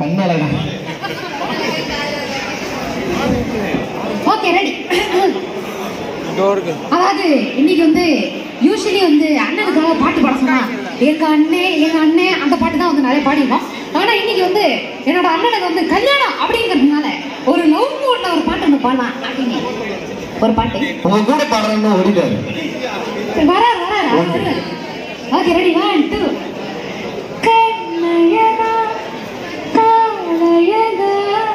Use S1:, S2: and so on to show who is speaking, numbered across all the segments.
S1: கண்ணழகா
S2: okay ready அதாவது இன்னைக்கு வந்து யூஸ்வலி வந்து அண்ணனுக்காக பாட்டு பாட சொன்னா எங்க அண்ணே எங்க அண்ணே அந்த பாட்டு தான் வந்து நிறைய பாடிருக்கோம் ஆனா இன்னைக்கு வந்து என்னோட அண்ணனுக்கு வந்து கல்யாணம் அப்படிங்கிறதுனால ஒரு லவ் மூட்ல ஒரு பாட்டு ஒன்று பாடலாம் அப்படின்னு ஒரு பாட்டு
S1: உங்க கூட பாடுறேன்னு ஓடிட்டாரு
S2: வராரு வராரு அவர் வருவாரு ஓகே ரெடி ஒன் டூ கண்ணழகா காலழகா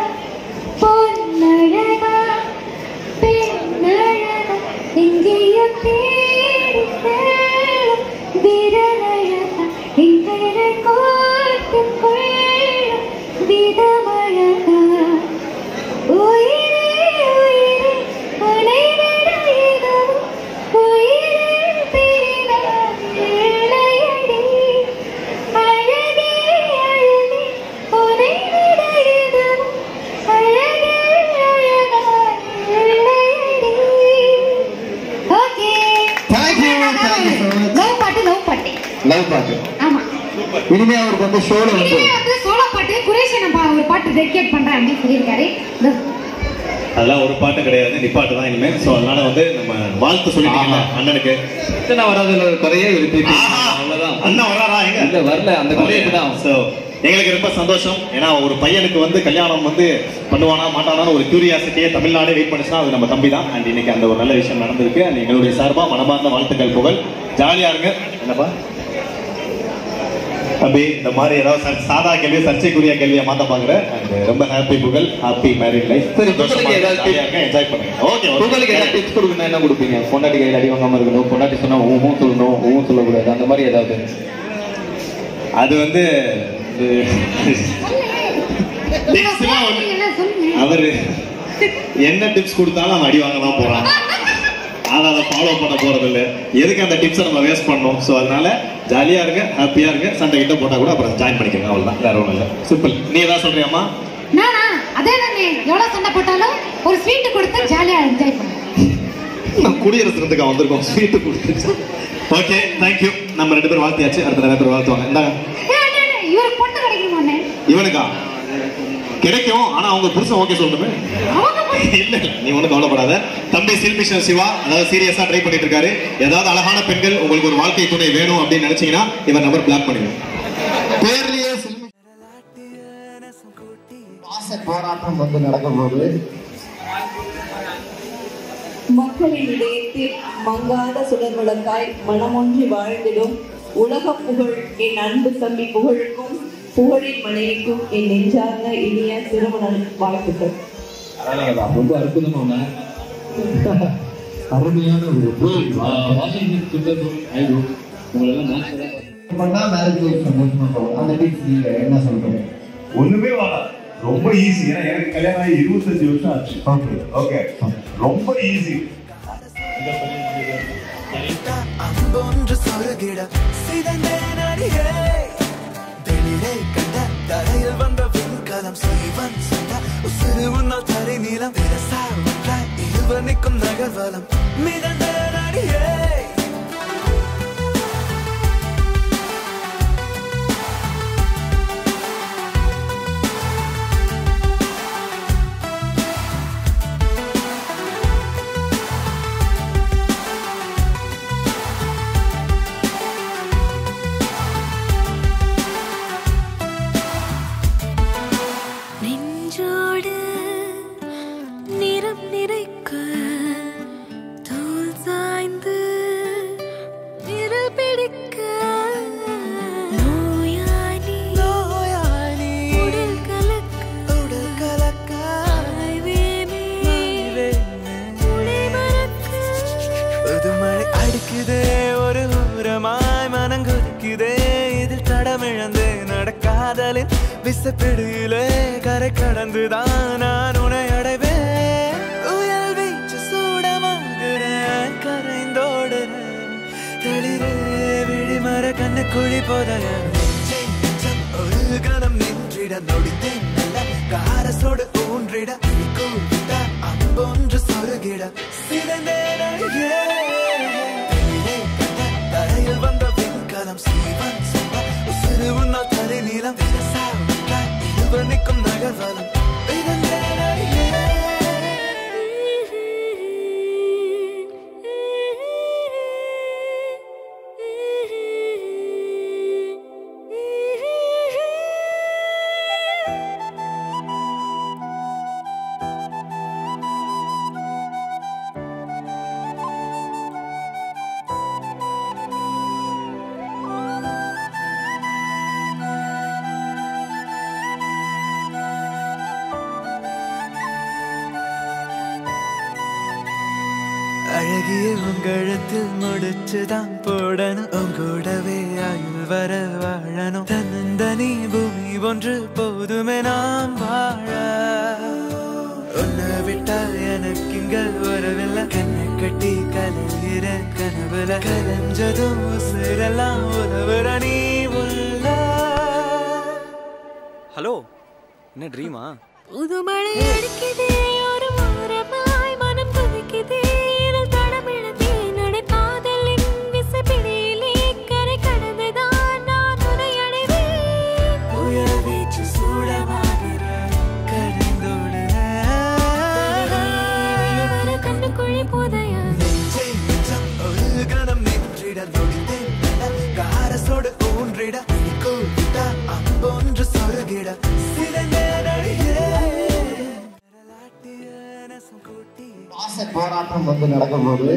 S2: பொன்னழகா பெண்ணழகா எங்கேயோ தேடி செல்லும் விரலழகா எங்களை கோர்த்துக் கொள்ளும் விதமழகா உயிரே உயிரே உன்னை விட எதுவும் உயிரில் பிரிந்தால் இல்லையடி. அழகே அழகே உன்னை விட எதுவும் அழகில் அழகாய் இல்லையடி. Okay.
S1: Thank you, thank you so much.
S2: Love பாட்டு love பாட்டு
S1: லவ் பாட்டு
S2: ஆமா
S1: இனிமே அவருக்கு வந்து ஷோல வந்து
S2: இனிமே வந்து சோலோ பாட்டு குரேஷன் ஒரு பாட்டு டெடிகேட் பண்றேன் அப்படின்னு சொல்லியிருக்காரு இதோ.
S3: அதெல்லாம் ஒரு பாட்டு கிடையாது நிப்பாட்டு தான் இனிமே சோ அதனால வந்து நம்ம வாழ்த்து சொல்லிட்டீங்கல்ல அண்ணனுக்கு
S4: இத்தனை வராதுல ஒரு குறையே விருப்பி
S3: ஆஹா,
S4: அவ்வளவுதான்
S3: அண்ணா வராரா எங்க
S4: இல்ல வரல அந்த குறையது தான்
S3: So, எங்களுக்கு ரொம்ப சந்தோஷம் ஏன்னா ஒரு பையனுக்கு வந்து கல்யாணம் வந்து பண்ணுவானா மாட்டானான்னு ஒரு கியூரியாசிட்டியே தமிழ்நாடே வெயிட் பண்ணுச்சுன்னா அது நம்ம தம்பி தான் அண்ட் இன்னைக்கு அந்த ஒரு நல்ல விஷயம் நடந்திருக்கு அண்ட் எங்களுடைய சார்பா மனமார்ந்த வாழ்த்துக்கள் புகழ் ஜாலியா இருங்க என்னப்பா தம்பி இந்த மாதிரி ஏதாவது சர்- சாதா கேள்வி சர்ச்சைக்குரிய கேள்வியை மாத்த பாக்குறேன் and ரொம்ப ஹாப்பி புகழ் ஹாப்பி மேரிட் லைஃப்
S4: சரி, புகழுக்கு ஏதாவது
S3: என்ஜாய் பண்ணுங்க ஓகே
S4: உங்களுக்கு ஏதாவது டிப்ஸ் கொடுக்கணும் என்ன கொடுப்பீங்க பொண்டாட்டி கையில் அடி வாங்காம இருக்கணும் பொண்டாட்டி சொன்னா ஊமும் சொல்லணும் ஊமும் சொல்லக்கூடாது அந்த மாதிரி ஏதாவது
S3: அது வந்து Tips எல்லாம் ஒண்ணு-
S2: என்ன சொல்லுங்க
S3: அவரு என்ன டிப்ஸ் கொடுத்தாலும் அவன் அடி வாங்க தான் போறான் ஆனா அதை ஃபாலோ பண்ண போறது இல்ல எதுக்கு அந்த டிப்ஸை நம்ம வேஸ்ட் பண்ணோம் ஸோ அதனால ஜாலியா இருங்க ஹாப்பியா இருங்க சண்டை கிட்ட போட்டா கூட அப்புறம் ஜாயின் பண்ணிக்கோங்க அவ்வளவுதான் வேற ஒண்ணும் இல்ல சிம்பிள் நீ ஏதாவது சொல்றியாமா
S2: நானா அதே தானே எவ்வளவு சண்டை போட்டாலும் ஒரு ஸ்வீட் கொடுத்து ஜாலியா என்ஜாய் பண்ணுவேன்
S3: நான் குடியரசு இருந்துக்கா வந்திருக்கோம் ஸ்வீட்டு கொடுத்துச்சு ஓகே தேங்க்யூ நம்ம ரெண்டு பேரும் வாழ்த்தியாச்சு அடுத்த நிறைய பேர் வாழ்த்துவாங்க இந்தாங்க
S2: ஏய், அண்ணே, அண்ணே, இவருக்கு பொண்ணு கிடைக்குமாண்ணே
S3: இவனுக்கா கிடைக்கும் ஆனா அவங்க புருஷன் ஓகே சொல்லணுமே
S2: அவங்க பொண்ணு
S3: இல்ல இல்ல, நீ ஒண்ணும் கவலைப்படாத தம்பி சில்மிஷன் சிவா அதாவது சீரியஸா ட்ரை பண்ணிட்டு இருக்காரு ஏதாவது அழகான பெண்கள் உங்களுக்கு ஒரு வாழ்க்கை துணை வேணும் அப்படின்னு நினைச்சீங்கன்னா இவர் நம்பர் பிளாக் பண்ணிடுங்க
S1: பேர்லயே சில்மி பாச போராட்டம் வந்து நடக்கும் போது
S5: மக்களின் இதயத்தில் மங்காத சுடர் விளக்காய் மனமொன்றி வாழ்ந்திடும் உலக புகழ் என் அன்பு தம்பி புகழுக்கும் புகழின் மனைவிக்கும் என் நெஞ்சார்ந்த இனிய திருமண வாழ்த்துக்கள்
S4: ரொம்ப அற்புதமான
S1: அருமையான ஒரு
S4: வாஷிங்டன் சுந்தர் ஐயோ உங்களெல்லாம் நேச்சுரலா
S1: பண்ணா மேரேஜ் லைஃப் சந்தோஷமா போகும் அந்த டிப்ஸ் நீங்க என்ன சொல்றீங்க
S6: ஒண்ணுமே வேணாம் ரொம்ப ஈஸி ஏன்னா எனக்கு கல்யாணம் ஆகி இருபத்தஞ்சு வருஷம் ஆச்சு
S1: ஓகே
S6: ஓகே ரொம்ப ஈஸி
S7: அன்பொன்று சொருகிட சிதைந்தேன் அடியே வெளியிலே கண்ட தரையில் வந்த விண்கலம் சீவன் சந்த உசிறு உன்னால் தரை நீளம் விரசா ஒன்றாய் இருவர் நிற்கும் நகர்வலம் மிதந்தேன் அடியே
S8: நெஞ்சோடு நிறம் நிறைக்க தோல் சாய்ந்து நிழல் பிடிக்க நோயாய் நீ
S7: நோயாளி
S8: உடல் கலக்க
S7: உடல் கலக்க
S8: வேமே உடை மறக்க
S7: புதுமழை அடிக்குதே ஒரு ஊரமாய் மனங்குதிக்குதே இதில் தடமிழந்து நடக்காதலின் விசப்பிடியிலே கரை கடந்துதான் நான் உன்னை அடைவேன் உயல் வீச்சு சூடமாகிறேன் கரைந்தோடுறேன் தெளிரே விழிமர கண்ணு குழி போதல ஒரு கணம் நின்றிட நொடித்தேன் நல்ல காரசோடு ஊன்றிட கூட்ட அம்பொன்று சொருகிட சிறந்தேன் அழகே. வெளியிலே கண்ட தரையில் வந்த விண்கலம் சீவன் சொந்த உசிறு உன்னால் தரை நீளம் விரசா ஒன்றாய் இருவர் நிற்கும் உங்கழத்தில் முடிச்சுதான் போடணும் உங்கூடவே ஆயுள் வர வாழணும் தன்னந்தனி பூமி ஒன்று போதுமே நாம் வாழ உன்னை விட்டா எனக்கு இங்க வரவில்லை கண்ணை கட்டி கலைகிற கனவுல கலைஞ்சதும் உசுரெல்லாம் உறவுற நீ உள்ள
S9: ஹலோ என்ன ட்ரீமா
S8: புதுமழை அடிக்குதே ஒரு ஓரமாய் மனம் கொதிக்குதே இதழ் தடமிழந்தே நடைபாதலின் விசைப்பிடியிலே கரை கடந்துதான் நான் உன்னை அடைவேன்
S7: புயல் வீச்சு சூடமாகிற கரைந்தோடுற
S8: வர கண்ணுக்குழி போதையா
S7: நெஞ்சே நெஞ்சம் ஒரு கணம் நின்றிட நொடித்தேன் காரசோடு ஊன்றிட கோவிட்ட அம்பொன்று சொருகிட சிறந்த நடிகே விரலாட்டிய நெசம் கூட்டி
S1: பாச போராட்டம் வந்து நடக்கும் போது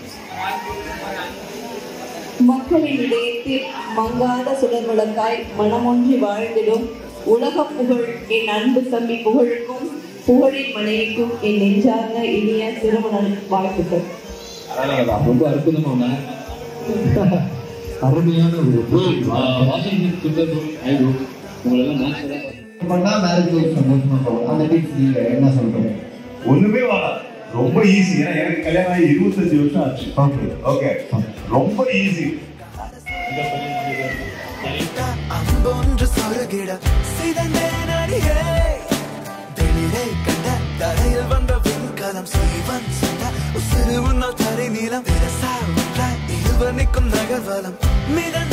S5: மக்களின் இதயத்தில் மங்காத சுடர் விளக்காய் மனமொன்றி வாழ்ந்திடும் உலக புகழ் என் அன்பு தம்பி புகழுக்கும் புகழின் மனைவிக்கும் என் நெஞ்சார்ந்த இனிய திருமண வாழ்த்துக்கள்
S4: ரொம்ப அற்புதமான அருமையான ஒரு வாஷிங்டன் சுந்தர் ஐயோ உங்களெல்லாம் நேச்சுரலாக
S1: பண்ணா மேரேஜ் லைஃப் சந்தோஷமா போகும் அந்த டிப்ஸ் நீங்க என்ன சொல்றீங்க
S6: ஒண்ணுமே வேணாம் ரொம்ப ஈஸி ஏன்னா எனக்கு கல்யாணம் ஆகி இருபத்தஞ்சு வருஷம் ஆச்சு
S1: ஓகே
S6: ஓகே ரொம்ப ஈஸி
S7: அம்பொன்று சொருகிட சிதந்த நடிகே வெளியிலே கண்ட தரையில் வந்த விண்கலம் சீவன் சண்ட உசிறு உன்னால் தரை நீளம் விரசா ஒன்றாய் இருவர் நிற்கும் நகர்வலம் மிதந்த